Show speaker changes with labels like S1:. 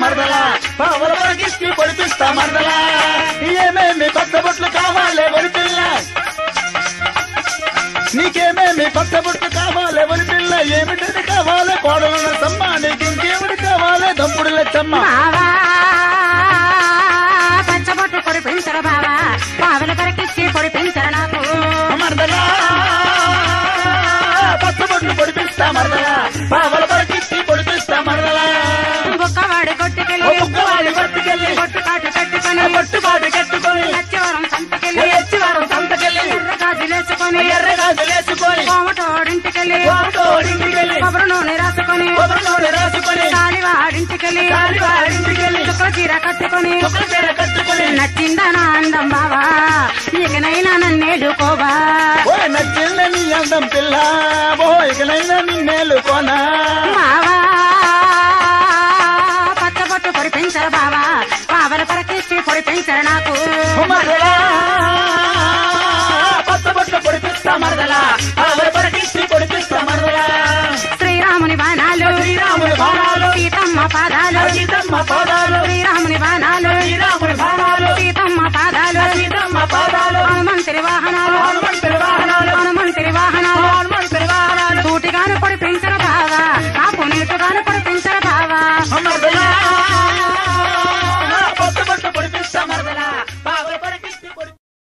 S1: మరదలా పావల పరకిచ్చి పొడిపిస్తా మరదలా ఏమేమి కొత్త బొట్లు కావాలి ఒరి పిల్ల నీకేమేమి కొత్త బొట్లు కావాలి ఒరి పిల్ల ఏమిటది కావాలి కోడలు నరసమ్మ నీకు ఇంకేమిటి కావాలి దంపుడు లచ్చమ్మ
S2: బావా పచ్చబొట్టు పొడిపించరు బావా పావల కొరకిచ్చి పొడిపించరు నాకు
S1: మరదలా కొత్త బొట్లు పొడిపిస్తా మరదలా పావల పరకిచ్చి పొడిపిస్తా మరదలా
S2: బొక్కవాడి కొట్టుకెళ్ళి
S1: బొక్కవాడి కొట్టుకెళ్ళి
S2: బొట్టు కాటు కట్టుకొని
S1: పట్టుబాటు కట్టుకొని
S2: లచ్చివరం సంతకెళ్ళి
S1: ఎచ్చివారం సంతకెళ్ళి
S2: ఎర్ర గాజులేసుకొని
S1: ఎర్ర గాజులేసుకొని
S2: కోమటోడింటికెళ్ళి
S1: కోమటోడింటికెళ్ళి
S2: కొబ్బరి నూనె రాసుకొని
S1: కొబ్బరి నూనె రాసుకొని
S2: కాలివాడింటికెళ్ళి
S1: కాలివాడింటికెళ్ళి
S2: చుక్కల చీర కట్టుకొని
S1: చుక్కల చీర కట్టుకొని
S2: నచ్చిందా నా అందం బావా ఇకనైనా నన్నేలుకోవా
S1: ఓ నచ్చింద నీ అందం పిల్ల ఓ ఇకనైనా నిన్నేలుకోనా
S2: బావా పచ్చబొట్టు పొడిపించరు బావా పావల పరకిచ్చి పొడిపించరు నాకు
S1: మరదలా కొత్త బొట్లు పొడిపిస్తా మరదలా ఆవిడ పరకిచ్చి పొడిపిస్తా మరదలా
S2: శ్రీరాముని బాణాలు
S1: శ్రీరాముని బాణాలు
S2: సీతమ్మ పాదాలు
S1: సీతమ్మ పాదాలు
S2: శ్రీరాముని బాణాలు
S1: శ్రీరాముని బాణాలు
S2: సీతమ్మ పాదాలు
S1: సీతమ్మ పాదాలు
S2: హనుమంతుని వాహనాలు
S1: హనుమంతుని